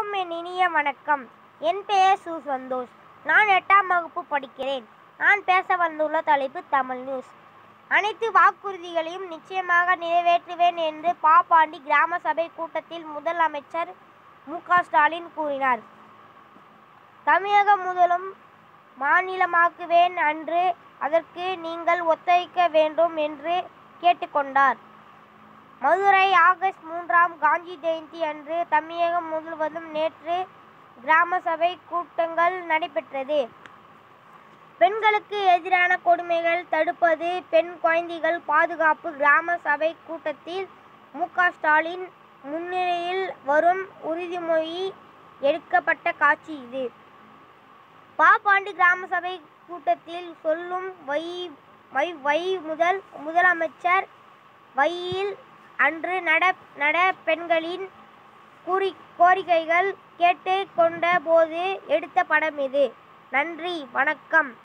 அனைவருக்கும் என் இனிய வணக்கம் என் பெயர் சு சந்தோஷ் நான் எட்டாம் வகுப்பு படிக்கிறேன் நான் பேச வந்துள்ள தலைப்பு தமிழ் நியூஸ் அனைத்து வாக்குறுதிகளையும் நிச்சயமாக நிறைவேற்றுவேன் என்று பாப்பாண்டி கிராம சபை கூட்டத்தில் முதலமைச்சர் மு க ஸ்டாலின் கூறினார் தமிழக முதலும் மாநிலமாக்குவேன் அன்று அதற்கு நீங்கள் ஒத்துழைக்க வேண்டும் என்று கேட்டுக்கொண்டார் மதுரை ஆகஸ்ட் மூன்றாம் காந்தி ஜெயந்தி அன்று தமிழகம் முழுவதும் நேற்று கிராம சபை கூட்டங்கள் நடைபெற்றது பெண்களுக்கு எதிரான கொடுமைகள் தடுப்பது பெண் குழந்தைகள் பாதுகாப்பு கிராம சபை கூட்டத்தில் மு க ஸ்டாலின் முன்னிலையில் வரும் உறுதிமொழி எடுக்கப்பட்ட காட்சி இது பாப்பாண்டி கிராம சபை கூட்டத்தில் சொல்லும் வை வை வை முதல் முதலமைச்சர் வையில் அன்று நட நட பெண்களின் கூறி கோரிக்கைகள் கேட்டு கொண்ட போது எடுத்த படம் இது நன்றி வணக்கம்